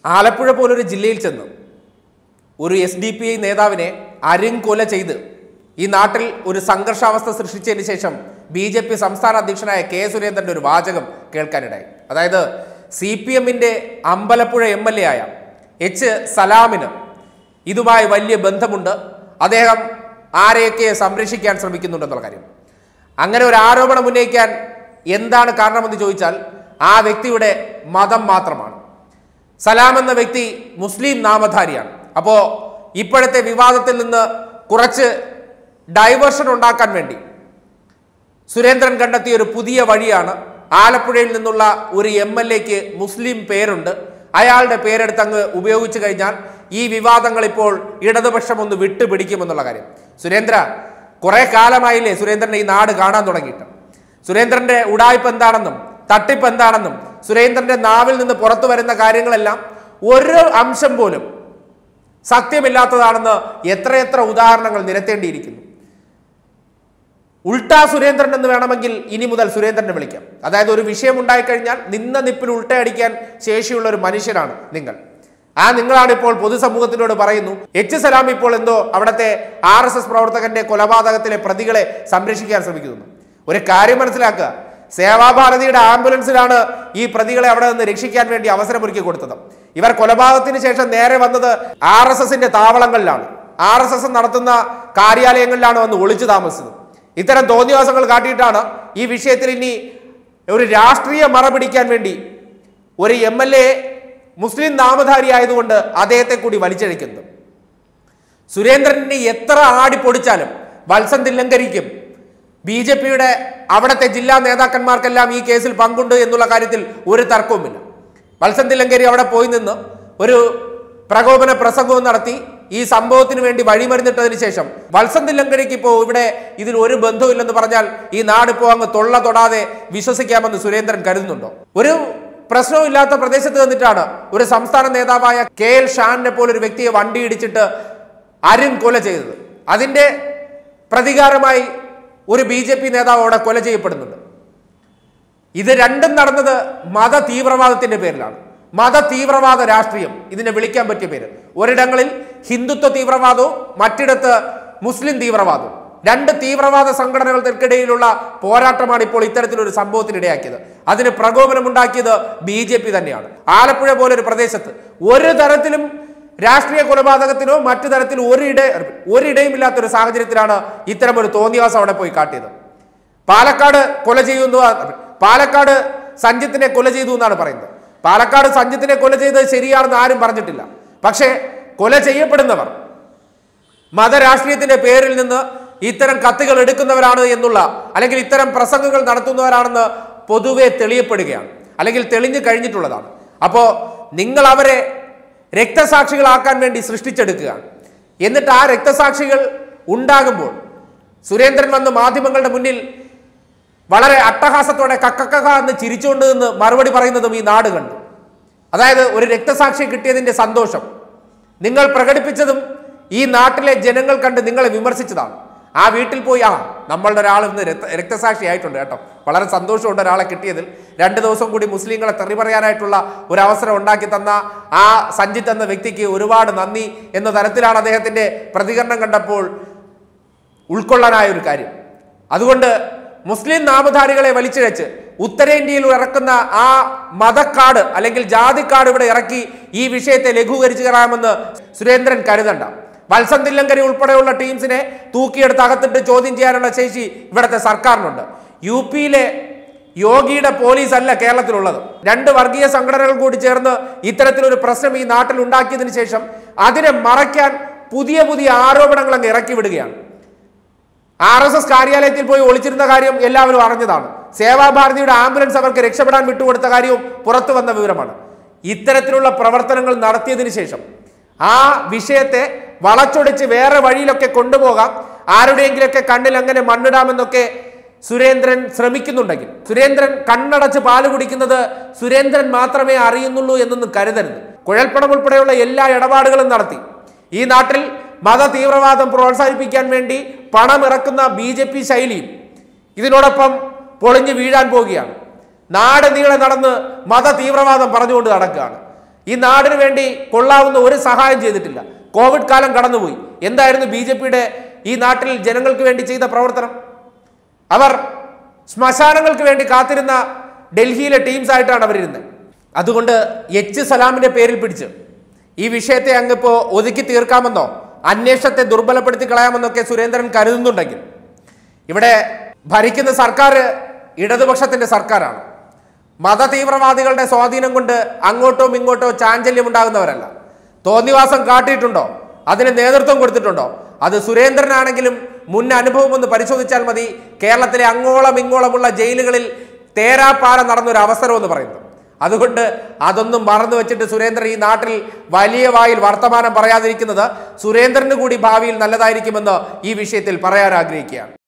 ആലപ്പുഴ പോലൊരു ജില്ലയിൽ ചെന്ന് ഒരു എസ് ഡി പി ഐ നേതാവിനെ അരുംകൊല ചെയ്ത് ഈ നാട്ടിൽ ഒരു സംഘർഷാവസ്ഥ സൃഷ്ടിച്ചതിന് ശേഷം ബി ജെ പി സംസ്ഥാന അധ്യക്ഷനായ കെ സുരേന്ദ്രന്റെ ഒരു വാചകം കേൾക്കാനിടയായി അതായത് സി പി എമ്മിന്റെ അമ്പലപ്പുഴ എം എൽ എ ആയ എച്ച് സലാമിന് ഇതുമായി വലിയ ബന്ധമുണ്ട് അദ്ദേഹം ആരെയൊക്കെ സംരക്ഷിക്കാൻ ശ്രമിക്കുന്നുണ്ടെന്നുള്ള കാര്യം അങ്ങനെ ഒരു ആരോപണം ഉന്നയിക്കാൻ എന്താണ് കാരണമെന്ന് ചോദിച്ചാൽ ആ വ്യക്തിയുടെ മതം മാത്രമാണ് സലാം എന്ന വ്യക്തി മുസ്ലിം നാമധാരിയാണ് അപ്പോൾ ഇപ്പോഴത്തെ വിവാദത്തിൽ നിന്ന് കുറച്ച് ഡൈവേർഷൻ ഉണ്ടാക്കാൻ വേണ്ടി സുരേന്ദ്രൻ കണ്ടെത്തിയ ഒരു പുതിയ വഴിയാണ് ആലപ്പുഴയിൽ നിന്നുള്ള ഒരു എം എൽ എക്ക് മുസ്ലിം പേരുണ്ട് അയാളുടെ പേരെടുത്ത് അങ്ങ് ഉപയോഗിച്ചു കഴിഞ്ഞാൽ ഈ വിവാദങ്ങൾ ഇപ്പോൾ ഇടതുപക്ഷം ഒന്ന് വിട്ടുപിടിക്കുമെന്നുള്ള കാര്യം സുരേന്ദ്ര കുറെ കാലമായില്ലേ സുരേന്ദ്രൻ ഈ നാട് കാണാൻ തുടങ്ങിയിട്ട് സുരേന്ദ്രന്റെ ഉടായ്പ എന്താണെന്നും തട്ടിപ്പ് എന്താണെന്നും സുരേന്ദ്രന്റെ നാവിൽ നിന്ന് പുറത്തു വരുന്ന കാര്യങ്ങളെല്ലാം ഒരു അംശം പോലും സത്യമില്ലാത്തതാണെന്ന് എത്രയെത്ര ഉദാഹരണങ്ങൾ നിരത്തേണ്ടിയിരിക്കുന്നു ഉൾട്ടാ സുരേന്ദ്രൻ എന്ന് വേണമെങ്കിൽ ഇനി മുതൽ സുരേന്ദ്രനെ വിളിക്കാം അതായത് ഒരു വിഷയം ഉണ്ടായിക്കഴിഞ്ഞാൽ നിന്ന നിപ്പിൽ ഉൾട്ടയടിക്കാൻ ശേഷിയുള്ള ഒരു മനുഷ്യനാണ് നിങ്ങൾ ആ നിങ്ങളാണ് ഇപ്പോൾ പൊതുസമൂഹത്തിനോട് പറയുന്നു എച്ച് സലാം ഇപ്പോൾ എന്തോ അവിടുത്തെ ആർ എസ് എസ് പ്രവർത്തകന്റെ കൊലപാതകത്തിലെ പ്രതികളെ സംരക്ഷിക്കാൻ ശ്രമിക്കുന്നു ഒരു കാര്യം മനസ്സിലാക്കുക സേവാഭാരതിയുടെ ആംബുലൻസിലാണ് ഈ പ്രതികളെ അവിടെ നിന്ന് രക്ഷിക്കാൻ വേണ്ടി അവസരമൊരുക്കി കൊടുത്തത് ഇവർ കൊലപാതകത്തിന് ശേഷം നേരെ വന്നത് ആർ എസ് എസിന്റെ താവളങ്ങളിലാണ് ആർ എസ് എസ് നടത്തുന്ന കാര്യാലയങ്ങളിലാണ് വന്ന് ഒളിച്ചു താമസിച്ചത് ഇത്തരം തോന്നിവാസങ്ങൾ കാട്ടിയിട്ടാണ് ഈ വിഷയത്തിൽ ഇനി ഒരു രാഷ്ട്രീയ മറ പിടിക്കാൻ വേണ്ടി ഒരു എം എൽ എ മുസ്ലിം നാമധാരി ആയതുകൊണ്ട് അദ്ദേഹത്തെ കൂടി വലിച്ചഴിക്കുന്നത് സുരേന്ദ്രനെ എത്ര ആടി പൊടിച്ചാലും വത്സൻ തില്ലങ്കരിക്കും ബി ജെ പിയുടെ അവിടുത്തെ ജില്ലാ നേതാക്കന്മാർക്കെല്ലാം ഈ കേസിൽ പങ്കുണ്ട് എന്നുള്ള കാര്യത്തിൽ ഒരു തർക്കവുമില്ല വത്സൻ തില്ലങ്കരി അവിടെ പോയി നിന്ന് ഒരു പ്രകോപന പ്രസംഗവും നടത്തി ഈ സംഭവത്തിന് വേണ്ടി വഴിമരുന്നിട്ടതിന് ശേഷം വത്സൻ തില്ലങ്കരിക്ക് ഇപ്പോൾ ഇവിടെ ഇതിൽ ഒരു ബന്ധവുമില്ലെന്ന് പറഞ്ഞാൽ ഈ നാട് ഇപ്പോൾ അങ്ങ് തൊള്ള തൊടാതെ വിശ്വസിക്കാമെന്ന് സുരേന്ദ്രൻ കരുതുന്നുണ്ടോ ഒരു പ്രശ്നവും ഇല്ലാത്ത പ്രദേശത്ത് നിന്നിട്ടാണ് ഒരു സംസ്ഥാന നേതാവായ കെ എൽ ഷാനിനെ പോലെ ഒരു വ്യക്തിയെ വണ്ടി ഇടിച്ചിട്ട് അരും കൊല ചെയ്തത് അതിന്റെ പ്രതികാരമായി ഒരു ബി ജെ പി നേതാവ് അവിടെ കൊല ചെയ്യപ്പെടുന്നുണ്ട് ഇത് രണ്ടും നടന്നത് മത തീവ്രവാദത്തിന്റെ പേരിലാണ് മത തീവ്രവാദ രാഷ്ട്രീയം ഇതിനെ വിളിക്കാൻ പറ്റിയ പേര് ഒരിടങ്ങളിൽ ഹിന്ദുത്വ തീവ്രവാദവും മറ്റിടത്ത് മുസ്ലിം തീവ്രവാദവും രണ്ട് തീവ്രവാദ സംഘടനകൾക്കിടയിലുള്ള പോരാട്ടമാണ് ഇപ്പോൾ ഇത്തരത്തിലൊരു സംഭവത്തിനിടയാക്കിയത് അതിന് പ്രകോപനമുണ്ടാക്കിയത് ബി ജെ പി തന്നെയാണ് ആലപ്പുഴ പോലൊരു പ്രദേശത്ത് ഒരു തരത്തിലും രാഷ്ട്രീയ കൊലപാതകത്തിനോ മറ്റു തരത്തിൽ ഒരിട ഒരിടയുമില്ലാത്ത ഒരു സാഹചര്യത്തിലാണ് ഇത്തരം ഒരു തോന്നിയാസം അവിടെ പോയി കാട്ടിയത് പാലക്കാട് കൊല ചെയ്യുന്നു പാലക്കാട് സഞ്ജിത്തിനെ കൊല ചെയ്തു എന്നാണ് പറയുന്നത് പാലക്കാട് സഞ്ജിത്തിനെ കൊല ചെയ്തത് ശരിയാണെന്ന് ആരും പറഞ്ഞിട്ടില്ല പക്ഷേ കൊല ചെയ്യപ്പെടുന്നവർ മതരാഷ്ട്രീയത്തിന്റെ പേരിൽ നിന്ന് ഇത്തരം കത്തുകൾ എടുക്കുന്നവരാണ് എന്നുള്ള അല്ലെങ്കിൽ ഇത്തരം പ്രസംഗങ്ങൾ നടത്തുന്നവരാണെന്ന് പൊതുവെ തെളിയപ്പെടുകയാണ് അല്ലെങ്കിൽ തെളിഞ്ഞു കഴിഞ്ഞിട്ടുള്ളതാണ് അപ്പോൾ നിങ്ങൾ അവരെ രക്തസാക്ഷികളാക്കാൻ വേണ്ടി സൃഷ്ടിച്ചെടുക്കുകയാണ് എന്നിട്ട് ആ രക്തസാക്ഷികൾ ഉണ്ടാകുമ്പോൾ സുരേന്ദ്രൻ വന്ന് മാധ്യമങ്ങളുടെ മുന്നിൽ വളരെ അട്ടഹാസത്തോടെ കക്കക്കക എന്ന് ചിരിച്ചുകൊണ്ട് നിന്ന് മറുപടി പറയുന്നതും ഈ നാട് കണ്ടു അതായത് ഒരു രക്തസാക്ഷി കിട്ടിയതിന്റെ സന്തോഷം നിങ്ങൾ പ്രകടിപ്പിച്ചതും ഈ നാട്ടിലെ ജനങ്ങൾ കണ്ട് നിങ്ങളെ വിമർശിച്ചതാണ് ആ വീട്ടിൽ പോയി ആ നമ്മളുടെ ഒരാൾ ഇന്ന് രക്ത രക്തസാക്ഷി ആയിട്ടുണ്ട് കേട്ടോ വളരെ സന്തോഷമുണ്ട് ഒരാളെ കിട്ടിയതിൽ രണ്ട് ദിവസം കൂടി മുസ്ലിങ്ങളെ തെറി പറയാനായിട്ടുള്ള ഒരു അവസരം ഉണ്ടാക്കി തന്ന ആ സഞ്ജിത്ത് എന്ന വ്യക്തിക്ക് ഒരുപാട് നന്ദി എന്ന തരത്തിലാണ് അദ്ദേഹത്തിന്റെ പ്രതികരണം കണ്ടപ്പോൾ ഉൾക്കൊള്ളാനായ ഒരു കാര്യം അതുകൊണ്ട് മുസ്ലിം നാമധാരികളെ വലിച്ചിഴച്ച് ഉത്തരേന്ത്യയിൽ ഇറക്കുന്ന ആ മതക്കാട് അല്ലെങ്കിൽ ജാതിക്കാട് ഇവിടെ ഇറക്കി ഈ വിഷയത്തെ ലഘൂകരിച്ചു കയറാമെന്ന് സുരേന്ദ്രൻ കരുതണ്ട വത്സൻ തില്ലങ്കരി ഉൾപ്പെടെയുള്ള ടീംസിനെ തൂക്കിയെടുത്ത് അകത്തിട്ട് ചോദ്യം ചെയ്യാനുള്ള ശേഷി ഇവിടുത്തെ സർക്കാരിനുണ്ട് യു പിയിലെ യോഗിയുടെ പോലീസ് അല്ല കേരളത്തിലുള്ളത് രണ്ട് വർഗീയ സംഘടനകൾ കൂടി ചേർന്ന് ഇത്തരത്തിലൊരു പ്രശ്നം ഈ നാട്ടിൽ ഉണ്ടാക്കിയതിനു ശേഷം അതിനെ മറയ്ക്കാൻ പുതിയ പുതിയ ആരോപണങ്ങൾ അങ്ങ് ഇറക്കി വിടുകയാണ് ആർ എസ് എസ് കാര്യാലയത്തിൽ പോയി ഒളിച്ചിരുന്ന കാര്യം എല്ലാവരും അറിഞ്ഞതാണ് സേവാഭാരതിയുടെ ആംബുലൻസ് അവർക്ക് രക്ഷപ്പെടാൻ വിട്ടുകൊടുത്ത കാര്യവും പുറത്തു വന്ന വിവരമാണ് ഇത്തരത്തിലുള്ള പ്രവർത്തനങ്ങൾ നടത്തിയതിനു ശേഷം ആ വിഷയത്തെ വളച്ചൊടിച്ച് വേറെ വഴിയിലൊക്കെ കൊണ്ടുപോകാം ആരുടെയെങ്കിലൊക്കെ കണ്ണിൽ അങ്ങനെ മണ്ണിടാമെന്നൊക്കെ സുരേന്ദ്രൻ ശ്രമിക്കുന്നുണ്ടെങ്കിൽ സുരേന്ദ്രൻ കണ്ണടച്ച് പാല് കുടിക്കുന്നത് സുരേന്ദ്രൻ മാത്രമേ അറിയുന്നുള്ളൂ എന്നൊന്നും കരുതരുത് കുഴൽപ്പണം ഉൾപ്പെടെയുള്ള എല്ലാ ഇടപാടുകളും നടത്തി ഈ നാട്ടിൽ മത തീവ്രവാദം പ്രോത്സാഹിപ്പിക്കാൻ വേണ്ടി പണം ഇറക്കുന്ന ബി ജെ പി ശൈലിയും ഇതിനോടൊപ്പം പൊളിഞ്ഞു വീഴാൻ പോവുകയാണ് നാട് നീളെ നടന്ന് മത തീവ്രവാദം പറഞ്ഞുകൊണ്ട് നടക്കുകയാണ് ഈ നാടിന് വേണ്ടി കൊള്ളാവുന്ന ഒരു സഹായം ചെയ്തിട്ടില്ല കോവിഡ് കാലം കടന്നുപോയി എന്തായിരുന്നു ബി ജെ പിയുടെ ഈ നാട്ടിൽ ജനങ്ങൾക്ക് വേണ്ടി ചെയ്ത പ്രവർത്തനം അവർ ശ്മശാനങ്ങൾക്ക് വേണ്ടി കാത്തിരുന്ന ഡൽഹിയിലെ ടീംസ് ആയിട്ടാണ് അവരിരുന്നത് അതുകൊണ്ട് എച്ച് സലാമിന്റെ പേരിൽ പിടിച്ച് ഈ വിഷയത്തെ അങ്ങിപ്പോ ഒതുക്കി തീർക്കാമെന്നോ അന്വേഷണത്തെ ദുർബലപ്പെടുത്തി കളയാമെന്നൊക്കെ സുരേന്ദ്രൻ കരുതുന്നുണ്ടെങ്കിൽ ഇവിടെ ഭരിക്കുന്ന സർക്കാർ ഇടതുപക്ഷത്തിന്റെ സർക്കാരാണ് മതതീവ്രവാദികളുടെ സ്വാധീനം കൊണ്ട് അങ്ങോട്ടോ ഇങ്ങോട്ടോ ചാഞ്ചല്യം ഉണ്ടാകുന്നവരല്ല തോന്നിവാസം കാട്ടിയിട്ടുണ്ടോ അതിന് നേതൃത്വം കൊടുത്തിട്ടുണ്ടോ അത് സുരേന്ദ്രനാണെങ്കിലും മുൻ അനുഭവം ഒന്ന് പരിശോധിച്ചാൽ മതി കേരളത്തിലെ അങ്ങോളം ഇങ്ങോളമുള്ള ജയിലുകളിൽ തേരാപ്പാര നടന്നൊരു അവസരം എന്ന് പറയുന്നത് അതുകൊണ്ട് അതൊന്നും മറന്നു വെച്ചിട്ട് സുരേന്ദ്രൻ ഈ നാട്ടിൽ വലിയ വായിൽ വർത്തമാനം പറയാതിരിക്കുന്നത് സുരേന്ദ്രന് കൂടി ഭാവിയിൽ നല്ലതായിരിക്കുമെന്ന് ഈ വിഷയത്തിൽ പറയാൻ ആഗ്രഹിക്കുകയാണ്